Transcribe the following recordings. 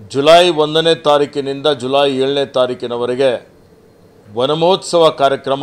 July ಒಂದನೇ ತಾರೀಕಿನಿಂದ July ಏಳನೇ ತಾರೀಕಿನವರೆಗೆ ವನಮಹೋತ್ಸವ ಕಾರ್ಯಕ್ರಮ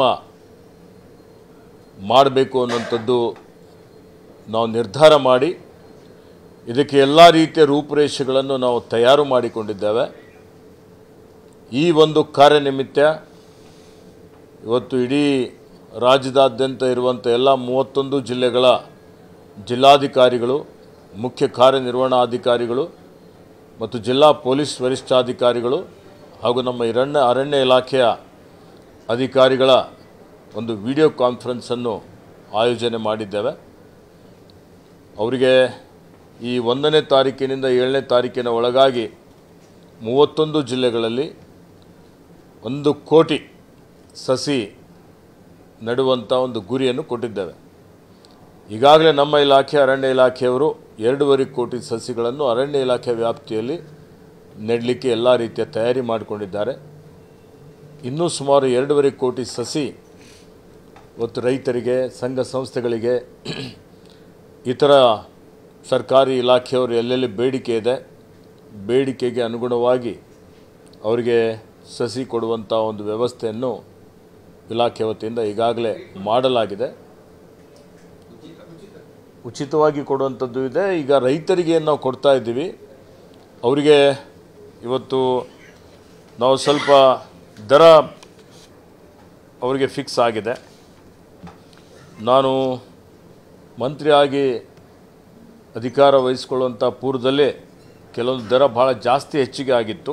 ಮಾಡಬೇಕು ಅನ್ನೋಂಥದ್ದು ನಾವು ನಿರ್ಧಾರ ಮಾಡಿ ಇದಕ್ಕೆ ಎಲ್ಲ ರೀತಿಯ ರೂಪುರೇಷೆಗಳನ್ನು ನಾವು ತಯಾರು ಮಾಡಿಕೊಂಡಿದ್ದೇವೆ ಈ ಒಂದು ಕಾರ್ಯನಿಮಿತ್ತ ಇವತ್ತು ಇಡೀ ರಾಜ್ಯದಾದ್ಯಂತ ಇರುವಂಥ ಎಲ್ಲ ಮೂವತ್ತೊಂದು ಜಿಲ್ಲೆಗಳ ಜಿಲ್ಲಾಧಿಕಾರಿಗಳು ಮುಖ್ಯ ಕಾರ್ಯನಿರ್ವಹಣಾಧಿಕಾರಿಗಳು ಮತ್ತು ಜಿಲ್ಲಾ ಪೊಲೀಸ್ ವರಿಷ್ಠಾಧಿಕಾರಿಗಳು ಹಾಗೂ ನಮ್ಮ ಅರಣ್ಯ ಅರಣ್ಯ ಇಲಾಖೆಯ ಅಧಿಕಾರಿಗಳ ಒಂದು ವಿಡಿಯೋ ಕಾನ್ಫರೆನ್ಸನ್ನು ಆಯೋಜನೆ ಮಾಡಿದ್ದೇವೆ ಅವರಿಗೆ ಈ ಒಂದನೇ ತಾರೀಕಿನಿಂದ ಏಳನೇ ತಾರೀಕಿನ ಒಳಗಾಗಿ ಮೂವತ್ತೊಂದು ಜಿಲ್ಲೆಗಳಲ್ಲಿ ಒಂದು ಕೋಟಿ ಸಸಿ ನೆಡುವಂಥ ಒಂದು ಗುರಿಯನ್ನು ಕೊಟ್ಟಿದ್ದೇವೆ ಈಗಾಗಲೇ ನಮ್ಮ ಇಲಾಖೆ ಅರಣ್ಯ ಇಲಾಖೆಯವರು ಎರಡೂವರೆ ಕೋಟಿ ಸಸಿಗಳನ್ನು ಅರಣ್ಯ ಇಲಾಖೆ ವ್ಯಾಪ್ತಿಯಲ್ಲಿ ನೆಡಲಿಕ್ಕೆ ಎಲ್ಲ ರೀತಿಯ ತಯಾರಿ ಮಾಡಿಕೊಂಡಿದ್ದಾರೆ ಇನ್ನೂ ಸುಮಾರು ಎರಡೂವರೆ ಕೋಟಿ ಸಸಿ ಇವತ್ತು ರೈತರಿಗೆ ಸಂಘ ಸಂಸ್ಥೆಗಳಿಗೆ ಇತರ ಸರ್ಕಾರಿ ಇಲಾಖೆಯವರು ಎಲ್ಲೆಲ್ಲಿ ಬೇಡಿಕೆ ಇದೆ ಬೇಡಿಕೆಗೆ ಅನುಗುಣವಾಗಿ ಅವರಿಗೆ ಸಸಿ ಕೊಡುವಂಥ ಒಂದು ವ್ಯವಸ್ಥೆಯನ್ನು ಇಲಾಖೆ ವತಿಯಿಂದ ಈಗಾಗಲೇ ಮಾಡಲಾಗಿದೆ ಉಚಿತವಾಗಿ ಕೊಡುವಂಥದ್ದು ಇದೆ ಈಗ ರೈತರಿಗೆ ಏನು ನಾವು ಕೊಡ್ತಾ ಇದ್ದೀವಿ ಅವರಿಗೆ ಇವತ್ತು ನಾವು ಸ್ವಲ್ಪ ದರ ಅವರಿಗೆ ಫಿಕ್ಸ್ ಆಗಿದೆ ನಾನು ಮಂತ್ರಿಯಾಗಿ ಅಧಿಕಾರ ವಹಿಸ್ಕೊಳ್ಳುವಂಥ ಪೂರ್ವದಲ್ಲೇ ಕೆಲವೊಂದು ದರ ಭಾಳ ಜಾಸ್ತಿ ಹೆಚ್ಚಿಗೆ ಆಗಿತ್ತು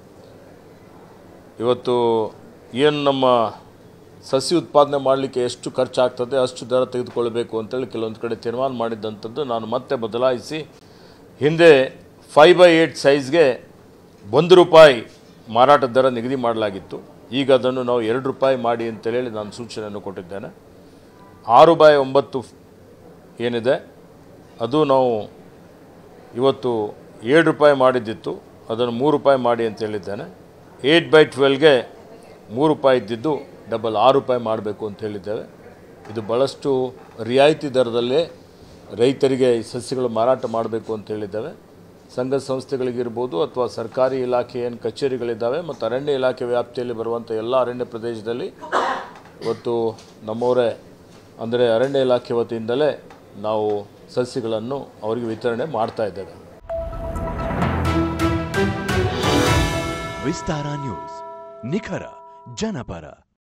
ಇವತ್ತು ಏನು ನಮ್ಮ ಸಸಿ ಉತ್ಪಾದನೆ ಮಾಡಲಿಕ್ಕೆ ಎಷ್ಟು ಖರ್ಚಾಗ್ತದೆ ಅಷ್ಟು ದರ ತೆಗೆದುಕೊಳ್ಬೇಕು ಅಂತೇಳಿ ಕೆಲವೊಂದು ಕಡೆ ತೀರ್ಮಾನ ಮಾಡಿದ್ದಂಥದ್ದು ನಾನು ಮತ್ತೆ ಬದಲಾಯಿಸಿ ಹಿಂದೆ ಫೈವ್ ಬೈ ಏಯ್ಟ್ ಸೈಜ್ಗೆ ಒಂದು ರೂಪಾಯಿ ಮಾರಾಟ ದರ ನಿಗದಿ ಮಾಡಲಾಗಿತ್ತು ಈಗ ಅದನ್ನು ನಾವು ಎರಡು ರೂಪಾಯಿ ಮಾಡಿ ಅಂತೇಳಿ ನಾನು ಸೂಚನೆಯನ್ನು ಕೊಟ್ಟಿದ್ದೇನೆ ಆರು ಬೈ ಒಂಬತ್ತು ಏನಿದೆ ಅದು ನಾವು ಇವತ್ತು ಏಳು ರೂಪಾಯಿ ಮಾಡಿದ್ದಿತ್ತು ಅದನ್ನು ಮೂರು ರೂಪಾಯಿ ಮಾಡಿ ಅಂತ ಹೇಳಿದ್ದೇನೆ ಏಯ್ಟ್ ಬೈ ಟ್ವೆಲ್ಗೆ ಮೂರು ರೂಪಾಯಿ ಇದ್ದಿದ್ದು ಡಬಲ್ ಆರು ರೂಪಾಯಿ ಮಾಡಬೇಕು ಅಂತ ಹೇಳಿದ್ದೇವೆ ಇದು ಭಾಳಷ್ಟು ರಿಯಾಯಿತಿ ದರದಲ್ಲೇ ರೈತರಿಗೆ ಈ ಸಸ್ಯಗಳು ಮಾರಾಟ ಮಾಡಬೇಕು ಅಂತ ಹೇಳಿದ್ದೇವೆ ಸಂಘ ಸಂಸ್ಥೆಗಳಿಗಿರ್ಬೋದು ಅಥವಾ ಸರ್ಕಾರಿ ಇಲಾಖೆ ಏನು ಕಚೇರಿಗಳಿದ್ದಾವೆ ಮತ್ತು ಅರಣ್ಯ ಇಲಾಖೆ ವ್ಯಾಪ್ತಿಯಲ್ಲಿ ಬರುವಂಥ ಎಲ್ಲ ಅರಣ್ಯ ಪ್ರದೇಶದಲ್ಲಿ ಇವತ್ತು ನಮ್ಮವರೇ ಅಂದರೆ ಅರಣ್ಯ ಇಲಾಖೆ ವತಿಯಿಂದಲೇ ನಾವು ಸಸ್ಯಗಳನ್ನು ಅವರಿಗೆ ವಿತರಣೆ ಮಾಡ್ತಾ ಇದ್ದೇವೆ ವಿಸ್ತಾರ ನ್ಯೂಸ್ ನಿಖರ ಜನಪರ